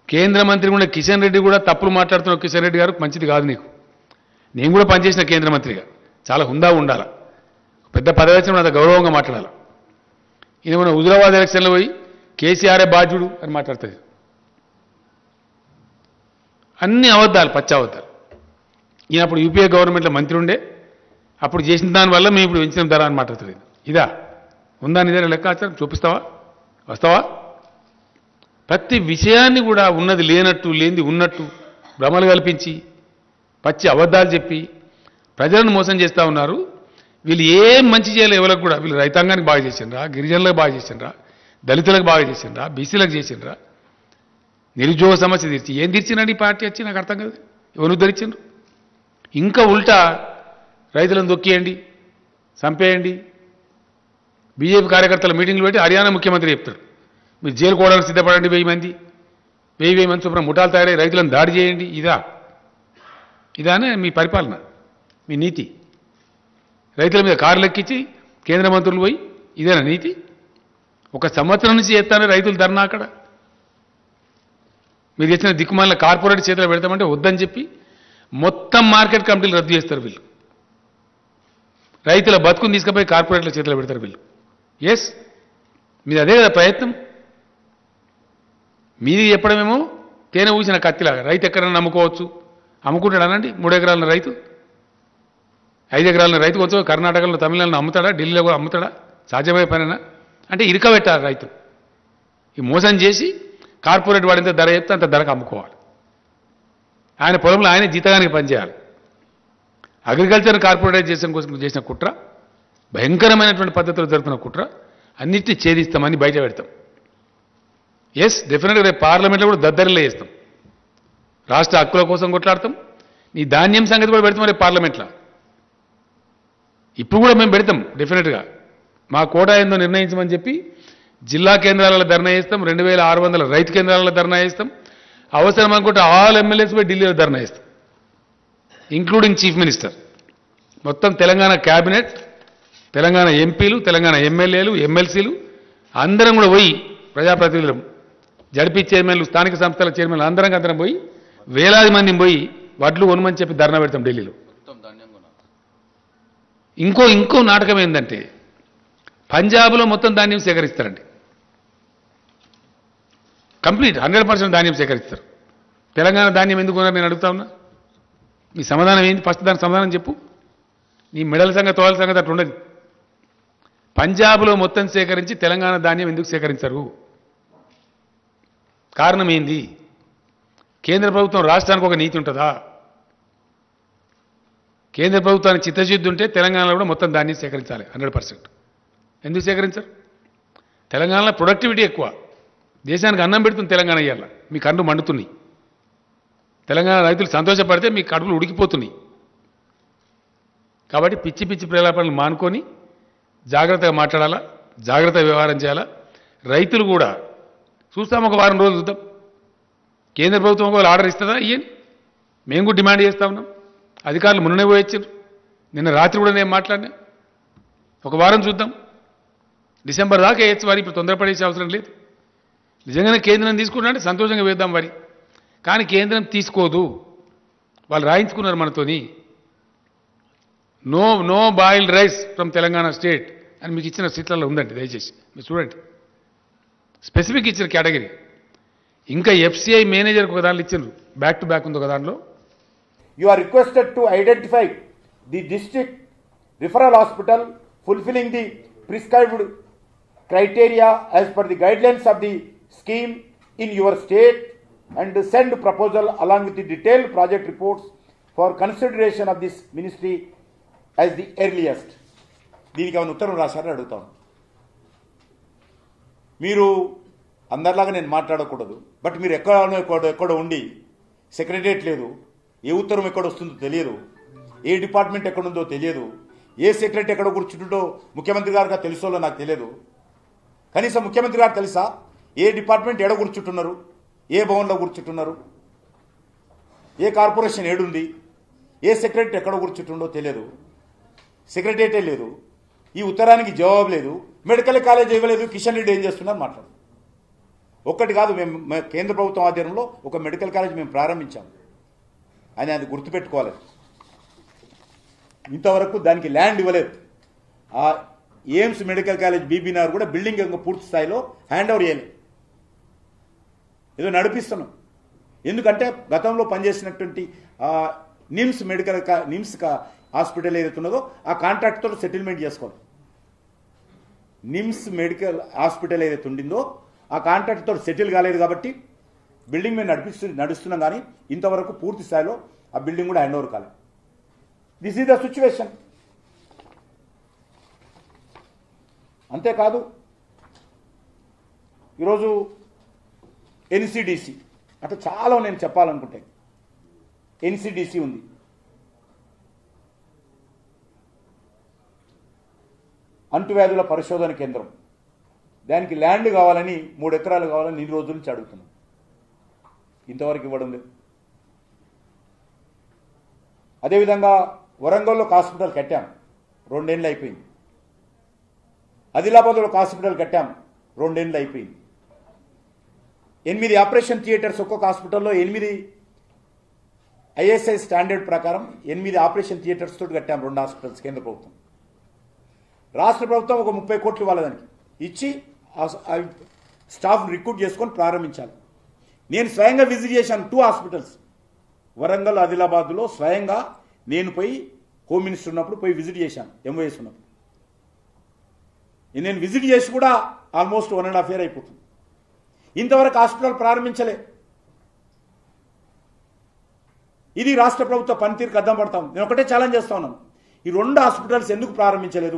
కేంద్ర మంత్రి కూడా కిషన్ రెడ్డి కూడా తప్పులు మాట్లాడుతున్న కిషన్ రెడ్డి గారు మంచిది కాదు నీకు నేను కూడా పనిచేసిన కేంద్ర మంత్రిగా చాలా హుందా ఉండాల పెద్ద పదవి వచ్చిన అంత గౌరవంగా మాట్లాడాలి ఈయన మన హుజురాబాద్ ఎలక్షన్లో పోయి కేసీఆరే బాధ్యుడు అని మాట్లాడుతుంది అన్ని అబద్ధాలు పచ్చి అబద్ధాలు ఈయన అప్పుడు యూపీఏ గవర్నమెంట్లో మంత్రి ఉండే అప్పుడు చేసిన దానివల్ల మేము ఇప్పుడు పెంచిన ధర అని మాట్లాడుతుంది ఇదా ఉందా నీ దగ్గర లెక్కాచారం చూపిస్తావా వస్తావా ప్రతి విషయాన్ని కూడా ఉన్నది లేనట్టు లేనిది ఉన్నట్టు భ్రమలు కల్పించి పచ్చి అబద్ధాలు చెప్పి ప్రజలను మోసం చేస్తూ ఉన్నారు వీళ్ళు ఏం మంచి చేయలేదు ఎవరికి కూడా వీళ్ళు రైతాంగానికి బాగా చేసిండ్రా గిరిజనులకు బాగా చేసిండ్రా దళితులకు బాగా చేసిండ్రా బీసీలకు చేసిండ్రా నిరుద్యోగ సమస్య తీర్చి ఏం తీర్చినండి ఈ పార్టీ వచ్చి నాకు అర్థం కాదు ఎవరు ధరించిండ్రు ఇంకా ఉల్టా రైతులను దొక్కియండి చంపేయండి బీజేపీ కార్యకర్తల మీటింగ్లు పెట్టి హర్యానా ముఖ్యమంత్రి చెప్తారు మీరు జైలు కోవడానికి సిద్ధపడండి వెయ్యి మంది వెయ్యి వెయ్యి మంది చొప్పున ముఠాలు తయారై రైతులను దాడి చేయండి ఇదా ఇదానే మీ పరిపాలన మీ నీతి రైతుల మీద కారులు ఎక్కించి కేంద్ర మంత్రులు పోయి ఇదేనా నీతి ఒక సంవత్సరం నుంచి చేస్తానే రైతులు ధర్నా అక్కడ మీరు చేసిన దిక్కుమాలిన కార్పొరేట్ చేతిలో పెడతామంటే వద్దని చెప్పి మొత్తం మార్కెట్ కమిటీలు రద్దు చేస్తారు వీళ్ళు రైతుల బతుకుని తీసుకుపోయి కార్పొరేట్ల చేతిలో పెడతారు వీళ్ళు ఎస్ మీది అదే కదా ప్రయత్నం మీది చెప్పడమేమో తేనె ఊసిన కత్తిలాగా రైతు ఎక్కడైనా నమ్ముకోవచ్చు అమ్ముకుంటాడు అనండి మూడు ఎకరాల రైతు ఐదు ఎకరాల రైతు కొంచెం కర్ణాటకలో తమిళనాడులో అమ్ముతాడా ఢిల్లీలో కూడా అమ్ముతాడా సాధ్యమయ్యే పనేనా అంటే ఇరకబెట్టాలి రైతు ఈ మోసం చేసి కార్పొరేట్ వాడింత ధర చెప్తే అంత ధరకు అమ్ముకోవాలి ఆయన పొలంలో ఆయన జీతగానికి పనిచేయాలి అగ్రికల్చర్ కార్పొరేట్ చేసిన కోసం చేసిన కుట్ర భయంకరమైనటువంటి పద్ధతిలో జరుగుతున్న కుట్ర అన్నిటినీ ఛేదిస్తామని బయట పెడతాం ఎస్ డెఫినెట్గా రేపు పార్లమెంట్లో కూడా దద్దరిలో చేస్తాం రాష్ట్ర హక్కుల కోసం కొట్లాడతాం నీ ధాన్యం సంగతి కూడా పెడతాం రేపు పార్లమెంట్లో ఇప్పుడు కూడా మేము పెడతాం డెఫినెట్గా మా కోటా ఏందో నిర్ణయించమని చెప్పి జిల్లా కేంద్రాలలో ధర్నా చేస్తాం రెండు వేల ఆరు వందల రైతు కేంద్రాలలో ధర్నా చేస్తాం అవసరం అనుకుంటే ఆల్ ఎమ్మెల్యేస్ పోయి ఢిల్లీలో ధర్నా చేస్తాం ఇంక్లూడింగ్ చీఫ్ మినిస్టర్ మొత్తం తెలంగాణ క్యాబినెట్ తెలంగాణ ఎంపీలు తెలంగాణ ఎమ్మెల్యేలు ఎమ్మెల్సీలు అందరం కూడా పోయి ప్రజాప్రతినిధులు జడ్పీ చైర్మన్లు స్థానిక సంస్థల చైర్మన్లు అందరం అందరం పోయి వేలాది మందిని పోయి వడ్లు కొనమని చెప్పి ధర్నా పెడతాం ఢిల్లీలో ఇంకో ఇంకో నాటకం ఏంటంటే పంజాబ్లో మొత్తం ధాన్యం సేకరిస్తారండి కంప్లీట్ హండ్రెడ్ పర్సెంట్ ధాన్యం సేకరిస్తారు తెలంగాణ ధాన్యం ఎందుకు కొన్నారు నేను అడుగుతా ఉన్నా మీ సమాధానం ఏంది ఫస్ట్ దానికి సమాధానం చెప్పు నీ మెడల సంగతి తోల సంగతి అట్లా ఉండదు పంజాబ్లో మొత్తం సేకరించి తెలంగాణ ధాన్యం ఎందుకు సేకరించరు కారణం ఏంది కేంద్ర ప్రభుత్వం రాష్ట్రానికి ఒక నీతి ఉంటుందా కేంద్ర ప్రభుత్వానికి చిత్తశుద్ధి ఉంటే తెలంగాణలో కూడా మొత్తం ధాన్యం సేకరించాలి హండ్రెడ్ పర్సెంట్ ఎందుకు సేకరించరు తెలంగాణలో ప్రొడక్టివిటీ ఎక్కువ దేశానికి అన్నం పెడుతుంది తెలంగాణ ఇవాళ మీ కళ్ళు మండుతున్నాయి తెలంగాణ రైతులు సంతోషపడితే మీ కడుపులు ఉడికిపోతున్నాయి కాబట్టి పిచ్చి పిచ్చి ప్రేలాపనలు మానుకొని జాగ్రత్తగా మాట్లాడాలా జాగ్రత్తగా వ్యవహారం చేయాలా రైతులు కూడా చూస్తాం ఒక వారం రోజులు చూద్దాం కేంద్ర ప్రభుత్వం ఒకవేళ ఆర్డర్ ఇస్తుందా ఇయ్యండి మేము కూడా డిమాండ్ చేస్తా ఉన్నాం అధికారులు మొన్ననే పోయి వచ్చారు నిన్న రాత్రి కూడా నేను మాట్లాడినా ఒక వారం చూద్దాం డిసెంబర్ దాకా వేయచ్చు వారి ఇప్పుడు తొందరపడేసే అవసరం లేదు నిజంగానే కేంద్రం తీసుకుంటే సంతోషంగా వేద్దాం వారి కానీ కేంద్రం తీసుకోదు వాళ్ళు రాయించుకున్నారు మనతోని no no boiled rice from Telangana state అని మీకు ఇచ్చిన సీట్లలో ఉందండి దయచేసి మీరు చూడండి స్పెసిఫిక్ ఇచ్చిన కేటగిరీ ఇంకా ఎఫ్సిఐ మేనేజర్కి ఒక దాంట్లో ఇచ్చిండ్రు బ్యాక్ టు బ్యాక్ ఉంది ఒక దాంట్లో you are requested to identify the district referral hospital fulfilling the prescribed criteria as per the guidelines of the scheme in your state and send proposal along with the detailed project reports for consideration of this ministry as the earliest దీనికి ఏమైనా ఉత్తరం రాశారని అడుగుతాను మీరు అందరిలాగా నేను మాట్లాడకూడదు but మీరు ఎక్కడో ఎక్కడో ఎక్కడో ఉండి సెక్రటరియట్ లేదు ఏ ఉత్తరం ఎక్కడ వస్తుందో తెలియదు ఏ డిపార్ట్మెంట్ ఎక్కడుందో తెలియదు ఏ సెక్రటరీ ఎక్కడ కూర్చుంటుందో ముఖ్యమంత్రి గారికి తెలుసో నాకు తెలియదు కనీసం ముఖ్యమంత్రి గారు తెలుసా ఏ డిపార్ట్మెంట్ ఎడ కూర్చుంటున్నారు ఏ భవన్లో కూర్చుంటున్నారు ఏ కార్పొరేషన్ ఏడుంది ఏ సెక్రటరీ ఎక్కడ కూర్చుంటుండో తెలియదు సెక్రటరియటే లేదు ఈ ఉత్తరానికి జవాబు లేదు మెడికల్ కాలేజ్ ఇవ్వలేదు కిషన్ రెడ్డి ఏం చేస్తున్నారు మాట్లాడు ఒక్కటి కాదు మేము మే- కేంద్ర ప్రభుత్వం ఆధ్వర్యంలో ఒక మెడికల్ కాలేజ్ మేము ప్రారంభించాం అని అది గుర్తుపెట్టుకోవాలి ఇంతవరకు దానికి ల్యాండ్ ఇవ్వలేదు ఆ ఎయిమ్స్ మెడికల్ కాలేజ్ బీబీనార్ కూడా బిల్డింగ్ ఇంకా పూర్తి స్థాయిలో హ్యాండ్ ఓవర్ చేయలేదు ఏదో నడిపిస్తున్నాం ఎందుకంటే గతంలో పనిచేసినటువంటి ఆ నిమ్స్ మెడికల్ కా- నిమ్స్ కా- హాస్పిటల్ ఏదైతే ఉన్నదో ఆ కాంట్రాక్ట్తో సెటిల్మెంట్ చేసుకోవాలి నిమ్స్ మెడికల్ హాస్పిటల్ ఏదైతే ఉండిందో ఆ కాంట్రాక్ట్తో సెటిల్ కాలేదు కాబట్టి బిల్డింగ్ మేము నడిపిస్తు నడుస్తున్నాం కానీ ఇంతవరకు పూర్తి స్థాయిలో ఆ బిల్డింగ్ కూడా హ్యాండ్ ఓవర్ కాలేదు దిస్ ఈజ్ ద సిచ్యువేషన్ అంతేకాదు ఈరోజు ఎన్సిడిసి అట్లా చాలా నేను చెప్పాలనుకుంటే ఎన్సిడిసి ఉంది అంటువ్యాధుల పరిశోధన కేంద్రం దానికి ల్యాండ్ కావాలని మూడు ఎకరాలు కావాలని ఇన్ని రోజుల నుంచి అడుగుతున్నాం ఇంతవరకు ఇవ్వడం లేదు అదేవిధంగా వరంగల్లో ఒక హాస్పిటల్ కట్టాం రెండేళ్ళు అయిపోయింది ఆదిలాబాద్లో ఒక హాస్పిటల్ కట్టాం రెండేళ్ళు అయిపోయింది ఎనిమిది ఆపరేషన్ థియేటర్స్ ఒక్కొక్క హాస్పిటల్లో ఎనిమిది ఐఎస్ఐ స్టాండర్డ్ ప్రకారం ఎనిమిది ఆపరేషన్ థియేటర్స్ తోటి కట్టాం రెండు హాస్పిటల్స్ కేంద్ర ప్రభుత్వం రాష్ట్ర ప్రభుత్వం ఒక ముప్పై కోట్లు ఇవ్వాలి దానికి ఇచ్చి ఆ- ఆ స్టాఫ్ రిక్రూట్ చేసుకొని ప్రారంభించాలి నేను స్వయంగా విజిట్ చేశాను టూ హాస్పిటల్స్ వరంగల్ ఆదిలాబాద్లో స్వయంగా నేను పోయి హోమ్ మినిస్టర్ ఉన్నప్పుడు పోయి విజిట్ చేశాను ఎంఓఎస్ ఉన్నప్పుడు నేను విజిట్ చేసి కూడా almost one and half year అయిపోతుంది ఇంతవరకు హాస్పిటల్ ప్రారంభించలే ఇది రాష్ట్ర ప్రభుత్వ పనితీరుకు అద్దం పడతాం నేను ఒకటే ఛాలెంజ్ చేస్తా ఉన్నాను ఈ రెండు హాస్పిటల్స్ ఎందుకు ప్రారంభించలేదు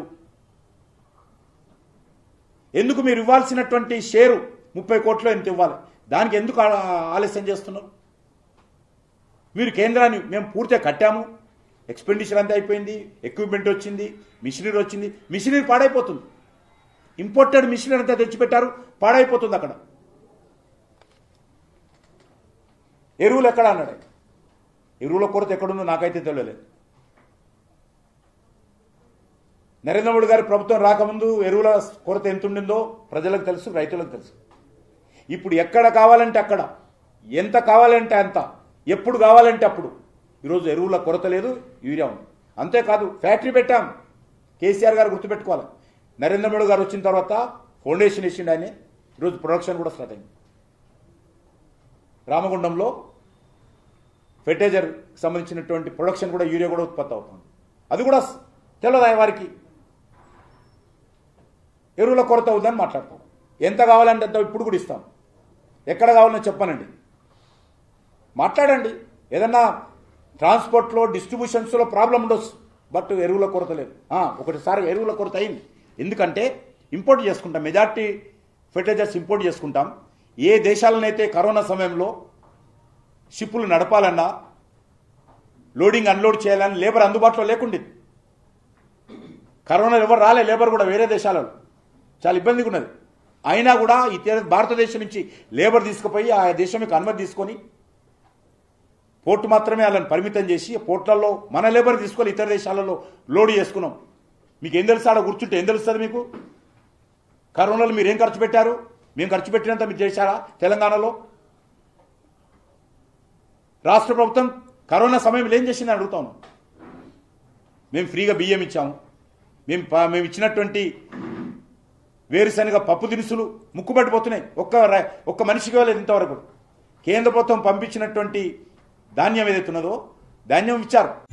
ఎందుకు మీరు ఇవ్వాల్సినటువంటి షేరు ముప్పై కోట్లు ఎంత ఇవ్వాలి దానికి ఎందుకు ఆ- ఆలస్యం చేస్తున్నారు మీరు కేంద్రాన్ని మేము పూర్తిగా కట్టాము ఎక్స్పెండిచర్ అంతా అయిపోయింది ఎక్విప్మెంట్ వచ్చింది మిషనరీ వచ్చింది మిషనరీ పాడైపోతుంది ఇంపోర్టెడ్ మిషనరీ అంతా తెచ్చిపెట్టారు పాడైపోతుంది అక్కడ ఎరువులు ఎక్కడ అన్నాడు ఆయన. ఎరువుల కొరత ఎక్కడుందో నాకైతే తెలియలేదు నరేంద్ర మోడీ గారి ప్రభుత్వం రాకముందు ఎరువుల కొరత ఎంత ఉండిందో ప్రజలకు తెలుసు రైతులకు తెలుసు ఇప్పుడు ఎక్కడ కావాలంటే అక్కడ ఎంత కావాలంటే అంత ఎప్పుడు కావాలంటే అప్పుడు ఈరోజు ఎరువుల కొరత లేదు యూరియా ఉంది అంతేకాదు ఫ్యాక్టరీ పెట్టాం కేసీఆర్ గారు గుర్తుపెట్టుకోవాలి నరేంద్ర మోడీ గారు వచ్చిన తర్వాత ఫౌండేషన్ వేసిండు ఆయన ఈరోజు ప్రొడక్షన్ కూడా స్టార్ట్ అయింది రామగుండంలో ఫెర్టైజర్ సంబంధించినటువంటి ప్రొడక్షన్ కూడా యూరియా కూడా ఉత్పత్తి అవుతుంది అది కూడా తెలియదా వారికి ఎరువుల కొరత అవుతుందని మాట్లాడతాం ఎంత కావాలంటే అంత ఇప్పుడు కూడా ఇస్తాం ఎక్కడ కావాలని చెప్పానండి మాట్లాడండి ఏదన్నా ట్రాన్స్పోర్ట్లో డిస్ట్రిబ్యూషన్స్లో ప్రాబ్లం ఉండొచ్చు బట్ ఎరువుల కొరత లేదు ఆ, ఒకటిసారి ఎరువుల కొరత అయింది ఎందుకంటే ఇంపోర్ట్ చేసుకుంటాం మెజార్టీ ఫెర్టిలైజర్స్ ఇంపోర్ట్ చేసుకుంటాం ఏ దేశాలనైతే కరోనా సమయంలో షిప్పులు నడపాలన్నా లోడింగ్ అన్లోడ్ చేయాలని లేబర్ అందుబాటులో లేకుండేది కరోనా ఎవరు రాలే లేబర్ కూడా వేరే దేశాలలో చాలా ఇబ్బందిగా ఉన్నది అయినా కూడా ఈ తే- భారతదేశం నుంచి లేబర్ తీసుకుపోయి ఆ దేశం యొక్క అనుమతి తీసుకొని పోర్టు మాత్రమే వాళ్ళని పరిమితం చేసి పోర్ట్లలో మన లేబర్ తీసుకొని ఇతర దేశాలలో లోడ్ చేసుకున్నాం మీకు ఏం తెలుసు ఆడ కూర్చుంటే ఏం తెలుస్తుంది మీకు కరోనాలో మీరు ఏం ఖర్చు పెట్టారు మేము ఖర్చు పెట్టినంత మీరు చేశారా తెలంగాణలో రాష్ట్ర ప్రభుత్వం కరోనా సమయంలో ఏం చేసిందని అడుగుతాను మేము ఫ్రీగా బియ్యం ఇచ్చాము మేము ప- మేము ఇచ్చినటువంటి వేరుశనగ పప్పు దినుసులు ముక్కుబడిపోతున్నాయి ఒక్క ర- ఒక్క మనిషికి వెళ్ళలేదు ఇంతవరకు కేంద్ర ప్రభుత్వం పంపించినటువంటి ధాన్యం ఏదైతే ఉన్నదో ధాన్యం ఇచ్చారు